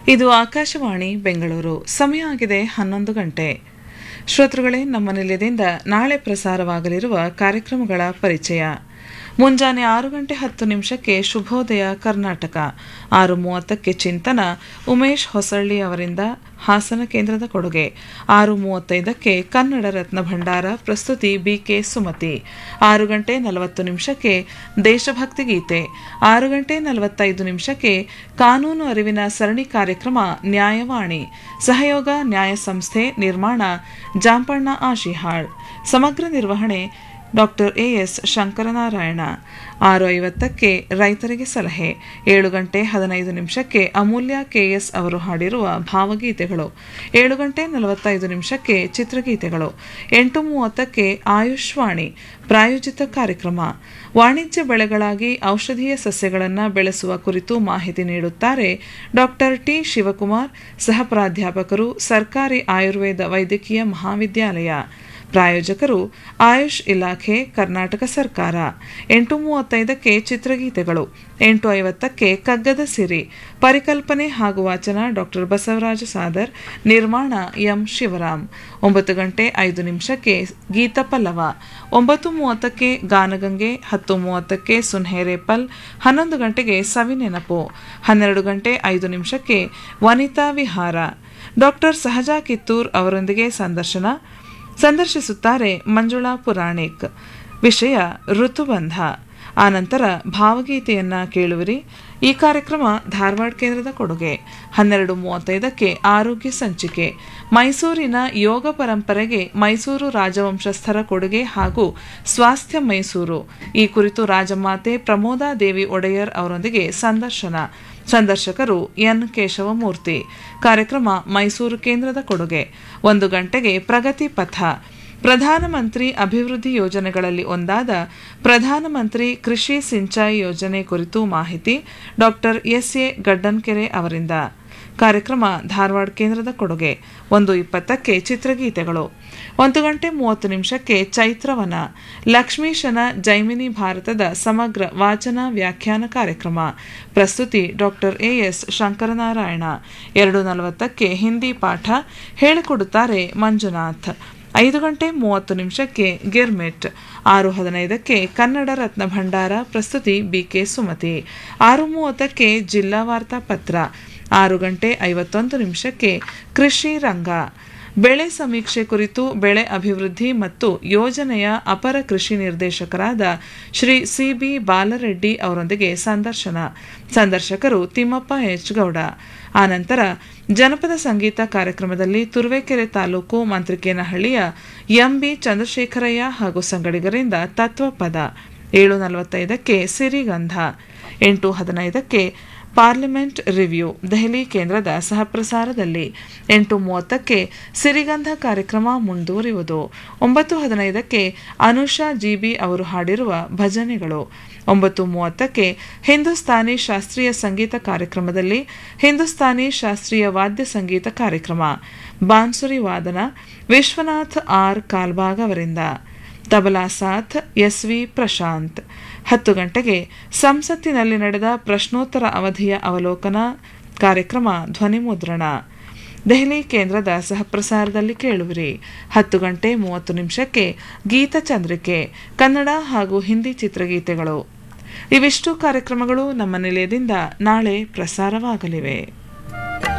ಇದು ಆಕಾಶವಾಣಿ ಬೆಂಗಳೂರು ಸಮಯ ಆಗಿದೆ ಹನ್ನೊಂದು ಗಂಟೆ ಶ್ರೋತೃಗಳೇ ನಮ್ಮ ನಿಲಯದಿಂದ ನಾಳೆ ಪ್ರಸಾರವಾಗಲಿರುವ ಕಾರ್ಯಕ್ರಮಗಳ ಪರಿಚಯ ಮುಂಜಾನೆ ಆರು ಗಂಟೆ ಹತ್ತು ನಿಮಿಷಕ್ಕೆ ಶುಭೋದಯ ಕರ್ನಾಟಕ ಆರು ಮೂವತ್ತಕ್ಕೆ ಚಿಂತನ ಉಮೇಶ್ ಹೊಸಳ್ಳಿ ಅವರಿಂದ ಹಾಸನ ಕೇಂದ್ರದ ಕೊಡುಗೆ ಆರು ಮೂವತ್ತೈದಕ್ಕೆ ಕನ್ನಡ ರತ್ನ ಭಂಡಾರ ಪ್ರಸ್ತುತಿ ಬಿಕೆ ಸುಮತಿ ಆರು ಗಂಟೆ ನಲವತ್ತು ನಿಮಿಷಕ್ಕೆ ದೇಶಭಕ್ತಿ ಗೀತೆ ಆರು ಗಂಟೆ ನಲವತ್ತೈದು ನಿಮಿಷಕ್ಕೆ ಕಾನೂನು ಅರಿವಿನ ಸರಣಿ ಕಾರ್ಯಕ್ರಮ ನ್ಯಾಯವಾಣಿ ಸಹಯೋಗ ನ್ಯಾಯ ಸಂಸ್ಥೆ ನಿರ್ಮಾಣ ಜಾಂಪಣ್ಣ ಆಶಿಹಾಳ್ ಸಮಗ್ರ ನಿರ್ವಹಣೆ ಡಾಕ್ಟರ್ ಎಎಸ್ ಶಂಕರನಾರಾಯಣ ಆರು ಐವತ್ತಕ್ಕೆ ರೈತರಿಗೆ ಸಲಹೆ ಏಳು ಗಂಟೆ ಹದಿನೈದು ನಿಮಿಷಕ್ಕೆ ಅಮೂಲ್ಯ ಕೆಎಸ್ ಅವರು ಹಾಡಿರುವ ಭಾವಗೀತೆಗಳು ಏಳು ಗಂಟೆ ನಲವತ್ತೈದು ನಿಮಿಷಕ್ಕೆ ಚಿತ್ರಗೀತೆಗಳು ಎಂಟು ಮೂವತ್ತಕ್ಕೆ ಆಯುಷ್ವಾಣಿ ಪ್ರಾಯೋಜಿತ ಕಾರ್ಯಕ್ರಮ ವಾಣಿಜ್ಯ ಬೆಳೆಗಳಾಗಿ ಔಷಧೀಯ ಸಸ್ಯಗಳನ್ನು ಬೆಳೆಸುವ ಕುರಿತು ಮಾಹಿತಿ ನೀಡುತ್ತಾರೆ ಡಾಕ್ಟರ್ ಟಿ ಶಿವಕುಮಾರ್ ಸಹ ಪ್ರಾಧ್ಯಾಪಕರು ಸರ್ಕಾರಿ ಆಯುರ್ವೇದ ವೈದ್ಯಕೀಯ ಮಹಾವಿದ್ಯಾಲಯ ಪ್ರಾಯೋಜಕರು ಆಯುಷ್ ಇಲಾಖೆ ಕರ್ನಾಟಕ ಸರ್ಕಾರ ಎಂಟು ಮೂವತ್ತೈದಕ್ಕೆ ಚಿತ್ರಗೀತೆಗಳು ಎಂಟು ಐವತ್ತಕ್ಕೆ ಕಗ್ಗದ ಸಿರಿ ಪರಿಕಲ್ಪನೆ ಹಾಗೂ ವಾಚನ ಡಾಕ್ಟರ್ ಬಸವರಾಜ ಸಾದರ್ ನಿರ್ಮಾಣ ಎಂ ಶಿವರಾಮ್ ಒಂಬತ್ತು ಗಂಟೆ ಐದು ನಿಮಿಷಕ್ಕೆ ಗೀತ ಪಲ್ಲವ ಒಂಬತ್ತು ಮೂವತ್ತಕ್ಕೆ ಗಾನಗಂಗೆ ಹತ್ತು ಮೂವತ್ತಕ್ಕೆ ಸುನ್ಹೇರೇಪಲ್ ಹನ್ನೊಂದು ಗಂಟೆಗೆ ಸವಿನೆನಪು ಹನ್ನೆರಡು ಗಂಟೆ ಐದು ನಿಮಿಷಕ್ಕೆ ವನಿತಾ ವಿಹಾರ ಡಾಕ್ಟರ್ ಸಹಜಾ ಕಿತ್ತೂರ್ ಅವರೊಂದಿಗೆ ಸಂದರ್ಶನ ಸಂದರ್ಶಿಸುತ್ತಾರೆ ಮಂಜುಳಾ ಪುರಾಣಿಕ್ ವಿಷಯ ಋತುಬಂಧ ಆನಂತರ ಭಾವಗೀತೆಯನ್ನ ಕೇಳುವಿರಿ ಈ ಕಾರ್ಯಕ್ರಮ ಧಾರವಾಡ ಕೇಂದ್ರದ ಕೊಡುಗೆ ಹನ್ನೆರಡು ಮೂವತ್ತೈದಕ್ಕೆ ಆರೋಗ್ಯ ಸಂಚಿಕೆ ಮೈಸೂರಿನ ಯೋಗ ಪರಂಪರೆಗೆ ಮೈಸೂರು ರಾಜವಂಶಸ್ಥರ ಕೊಡುಗೆ ಹಾಗೂ ಸ್ವಾಸ್ಥ್ಯ ಮೈಸೂರು ಈ ಕುರಿತು ರಾಜಮಾತೆ ಪ್ರಮೋದಾ ದೇವಿ ಒಡೆಯರ್ ಅವರೊಂದಿಗೆ ಸಂದರ್ಶನ ಸಂದರ್ಶಕರು ಎನ್ ಕೇಶವಮೂರ್ತಿ ಕಾರ್ಯಕ್ರಮ ಮೈಸೂರು ಕೇಂದ್ರದ ಕೊಡುಗೆ ಒಂದು ಗಂಟೆಗೆ ಪ್ರಗತಿ ಪಥ ಪ್ರಧಾನಮಂತ್ರಿ ಅಭಿವೃದ್ಧಿ ಯೋಜನೆಗಳಲ್ಲಿ ಒಂದಾದ ಪ್ರಧಾನಮಂತ್ರಿ ಕೃಷಿ ಸಿಂಚಾಯಿ ಯೋಜನೆ ಕುರಿತು ಮಾಹಿತಿ ಡಾಕ್ಟರ್ ಎಸ್ ಎ ಗಡ್ಡನ್ಕೆರೆ ಅವರಿಂದ ಕಾರ್ಯಕ್ರಮ ಧಾರವಾಡ ಕೇಂದ್ರದ ಕೊಡುಗೆ ಒಂದು ಇಪ್ಪತ್ತಕ್ಕೆ ಚಿತ್ರಗೀತೆಗಳು ಒಂದು ಗಂಟೆ ಮೂವತ್ತು ನಿಮಿಷಕ್ಕೆ ಚೈತ್ರವನ ಲಕ್ಷ್ಮೀಶನ ಜೈಮಿನಿ ಭಾರತದ ಸಮಗ್ರ ವಾಚನ ವ್ಯಾಖ್ಯಾನ ಕಾರ್ಯಕ್ರಮ ಪ್ರಸ್ತುತಿ ಡಾಕ್ಟರ್ ಎಎಸ್ ಶಂಕರನಾರಾಯಣ ಎರಡು ನಲವತ್ತಕ್ಕೆ ಹಿಂದಿ ಪಾಠ ಹೇಳಿಕೊಡುತ್ತಾರೆ ಮಂಜುನಾಥ್ ಐದು ಗಂಟೆ ಮೂವತ್ತು ನಿಮಿಷಕ್ಕೆ ಗಿರ್ಮೆಟ್ ಆರು ಹದಿನೈದಕ್ಕೆ ಕನ್ನಡ ರತ್ನ ಭಂಡಾರ ಪ್ರಸ್ತುತಿ ಬಿಕೆ ಸುಮತಿ ಆರು ಮೂವತ್ತಕ್ಕೆ ಜಿಲ್ಲಾ ವಾರ್ತಾ ಪತ್ರ ಆರು ಗಂಟೆ ಐವತ್ತೊಂದು ನಿಮಿಷಕ್ಕೆ ಕೃಷಿ ರಂಗ ಬೆಳೆ ಸಮೀಕ್ಷೆ ಕುರಿತು ಬೆಳೆ ಅಭಿವೃದ್ಧಿ ಮತ್ತು ಯೋಜನೆಯ ಅಪರ ಕೃಷಿ ನಿರ್ದೇಶಕರಾದ ಶ್ರೀ ಸಿಬಿ ಬಾಲರೆಡ್ಡಿ ಅವರೊಂದಿಗೆ ಸಂದರ್ಶನ ಸಂದರ್ಶಕರು ತಿಮ್ಮಪ್ಪ ಎಚ್ ಗೌಡ ಆನಂತರ ಜನಪದ ಸಂಗೀತ ಕಾರ್ಯಕ್ರಮದಲ್ಲಿ ತುರುವೇಕೆರೆ ತಾಲೂಕು ಮಂತ್ರಿಕೇನಹಳ್ಳಿಯ ಎಂಬಿ ಚಂದ್ರಶೇಖರಯ್ಯ ಹಾಗೂ ಸಂಗಡಿಗರಿಂದ ತತ್ವಪದ ಏಳು ನಲವತ್ತೈದಕ್ಕೆ ಸಿರಿಗಂಧ ಎಂಟು ಹದಿನೈದಕ್ಕೆ ಪಾರ್ಲಿಮೆಂಟ್ ರಿವ್ಯೂ ದೆಹಲಿ ಕೇಂದ್ರದ ಸಹಪ್ರಸಾರದಲ್ಲಿ ಎಂಟು ಮೂವತ್ತಕ್ಕೆ ಸಿರಿಗಂಧ ಕಾರ್ಯಕ್ರಮ ಮುಂದುವರಿಯುವುದು ಒಂಬತ್ತು ಹದಿನೈದಕ್ಕೆ ಅನುಷಾ ಜಿಬಿ ಅವರು ಹಾಡಿರುವ ಭಜನೆಗಳು ಒಂಬತ್ತು ಮೂವತ್ತಕ್ಕೆ ಹಿಂದೂಸ್ತಾನಿ ಶಾಸ್ತ್ರೀಯ ಸಂಗೀತ ಕಾರ್ಯಕ್ರಮದಲ್ಲಿ ಹಿಂದೂಸ್ತಾನಿ ಶಾಸ್ತ್ರೀಯ ವಾದ್ಯ ಸಂಗೀತ ಕಾರ್ಯಕ್ರಮ ಬಾನ್ಸುರಿ ವಾದನ ವಿಶ್ವನಾಥ್ ಆರ್ ಕಾಲ್ಬಾಗ್ ಅವರಿಂದ ತಬಲಾ ಸಾಥ್ ಎಸ್ ವಿ ಪ್ರಶಾಂತ್ ಹತ್ತು ಗಂಟೆಗೆ ಸಂಸತ್ತಿನಲ್ಲಿ ನಡೆದ ಪ್ರಶ್ನೋತ್ತರ ಅವಧಿಯ ಅವಲೋಕನ ಕಾರ್ಯಕ್ರಮ ಧ್ವನಿಮುದ್ರಣ ದೆಹಲಿ ಕೇಂದ್ರದ ಸಹಪ್ರಸಾರದಲ್ಲಿ ಕೇಳುವಿರಿ ಹತ್ತು ಗಂಟೆ ಮೂವತ್ತು ನಿಮಿಷಕ್ಕೆ ಗೀತಚಂದ್ರಿಕೆ ಕನ್ನಡ ಹಾಗೂ ಹಿಂದಿ ಚಿತ್ರಗೀತೆಗಳು ಇವಿಷ್ಟು ಕಾರ್ಯಕ್ರಮಗಳು ನಮ್ಮ ನಿಲಯದಿಂದ ನಾಳೆ ಪ್ರಸಾರವಾಗಲಿವೆ